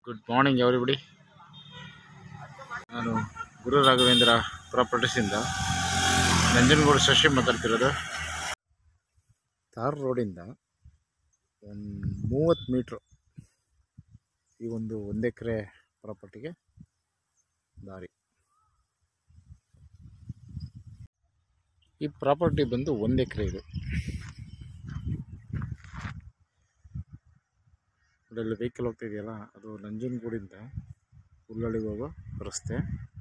good morning everybody ನಾನು ಗುರು ರಾಘವೇಂದ್ರ ಪ್ರಾಪರ್ಟೀಸಿಂದ ನಂಜನಗೂಡು ಶಶಿ ಮಾತಾಡ್ತಿರೋದು ತಾರ್ ರೋಡಿಂದ ಒಂದು ಮೂವತ್ತು ಮೀಟ್ರು ಈ ಒಂದು ಒಂದು ಎಕರೆ ಪ್ರಾಪರ್ಟಿಗೆ ದಾರಿ ಈ ಪ್ರಾಪರ್ಟಿ ಬಂದು ಒಂದು ಎಕರೆ ಇದು ಅಲ್ಲಿ ವೆಹಿಕಲ್ ಹೋಗ್ತಾ ಇದೆಯಲ್ಲ ಅದು ನಂಜನಗೂಡಿಂದ ಹುಲ್ಲಳ್ಳಿಗೆ ಹೋಗೋ ರಸ್ತೆ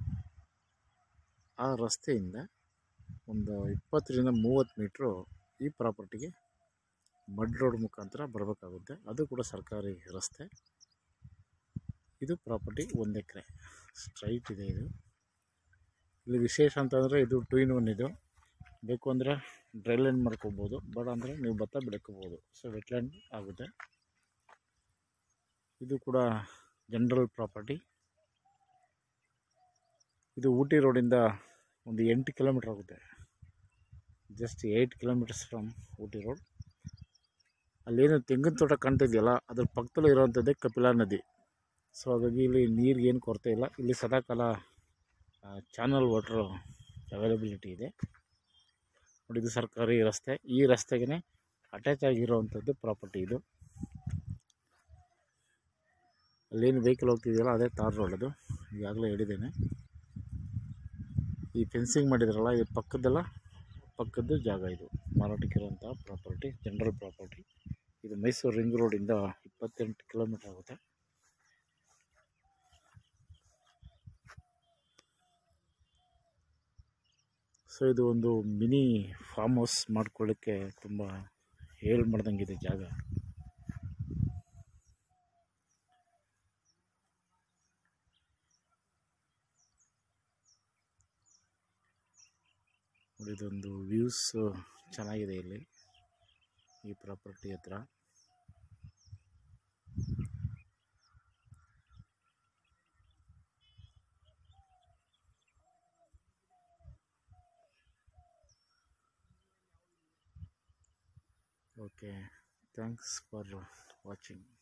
ಆ ರಸ್ತೆಯಿಂದ ಒಂದು ಇಪ್ಪತ್ತರಿಂದ ಮೂವತ್ತು ಮೀಟ್ರು ಈ ಪ್ರಾಪರ್ಟಿಗೆ ಮಡ್ ರೋಡ್ ಮುಖಾಂತರ ಬರಬೇಕಾಗುತ್ತೆ ಅದು ಕೂಡ ಸರ್ಕಾರಿ ರಸ್ತೆ ಇದು ಪ್ರಾಪರ್ಟಿ ಒಂದು ಎಕರೆ ಸ್ಟ್ರೈಟ್ ಇದೆ ಇದು ಇಲ್ಲಿ ವಿಶೇಷ ಅಂತಂದರೆ ಇದು ಟೂ ಇನ್ ಒನ್ ಇದು ಬೇಕು ಅಂದರೆ ಡ್ರೈ ಲ್ಯಾಂಡ್ ಮಾಡ್ಕೋಬೋದು ಬೇಡ ಅಂದರೆ ನೀವು ಭತ್ತ ಬೆಳ್ಕೋಬೋದು ಸೊ ವೆಟ್ಲ್ಯಾಂಡ್ ಆಗುತ್ತೆ ಇದು ಕೂಡ ಜನರಲ್ ಪ್ರಾಪರ್ಟಿ ಇದು ಊಟಿ ರೋಡಿಂದ ಒಂದು ಎಂಟು ಕಿಲೋಮೀಟ್ರ್ ಆಗುತ್ತೆ just eight kilometres from Ooty road ಅಲ್ಲೇನು ತೆಂಗಿನ ತೋಟ ಕಾಣ್ತಿದೆಯಲ್ಲ ಅದ್ರ ಪಕ್ಕದಲ್ಲಿ ಇರೋವಂಥದ್ದೇ ಕಪಿಲಾ ನದಿ ಸೊ ಹಾಗಾಗಿ ಇಲ್ಲಿ ನೀರಿಗೆ ಏನು ಕೊರತೆ ಇಲ್ಲ ಇಲ್ಲಿ ಸದಾಕಾಲ ಚಾನಲ್ ವಾಟ್ರು ಅವೈಲಬಿಲಿಟಿ ಇದೆ ನೋಡಿ ಇದು ಸರ್ಕಾರಿ ರಸ್ತೆ ಈ ರಸ್ತೆಗೆ ಅಟ್ಯಾಚ್ ಆಗಿರೋವಂಥದ್ದು ಪ್ರಾಪರ್ಟಿ ಇದು ಅಲ್ಲೇನು ವೆಹಿಕಲ್ ಹೋಗ್ತಿದೆಯಲ್ಲ ಅದೇ ತಾರ್ ರೋಡ್ ಅದು ಈಗಾಗಲೇ ಹೇಳಿದ್ದೇನೆ ಈ ಫೆನ್ಸಿಂಗ್ ಮಾಡಿದ್ರಲ್ಲ ಇದು ಪಕ್ಕದೆಲ್ಲ ಪಕ್ಕದ್ದು ಜಾಗ ಇದು ಮಾರಾಟಕ್ಕಿರುವಂಥ ಪ್ರಾಪರ್ಟಿ ಜನರಲ್ ಪ್ರಾಪರ್ಟಿ ಇದು ಮೈಸೂರು ರಿಂಗ್ ರೋಡಿಂದ ಇಪ್ಪತ್ತೆಂಟು ಕಿಲೋಮೀಟ್ರ್ ಆಗುತ್ತೆ ಸೊ ಇದು ಒಂದು ಮಿನಿ ಫಾರ್ಮ್ ಹೌಸ್ ಮಾಡ್ಕೊಳ್ಳಿಕ್ಕೆ ತುಂಬ ಹೇಳಿ ಮಾಡ್ದಂಗಿದೆ ಜಾಗ ನೋಡಿ ಇದೊಂದು ವ್ಯೂಸ್ ಚೆನ್ನಾಗಿದೆ ಇಲ್ಲಿ ಈ ಪ್ರಾಪರ್ಟಿ ಹತ್ರ ಓಕೆ ಥ್ಯಾಂಕ್ಸ್ ಫಾರ್ ವಾಚಿಂಗ್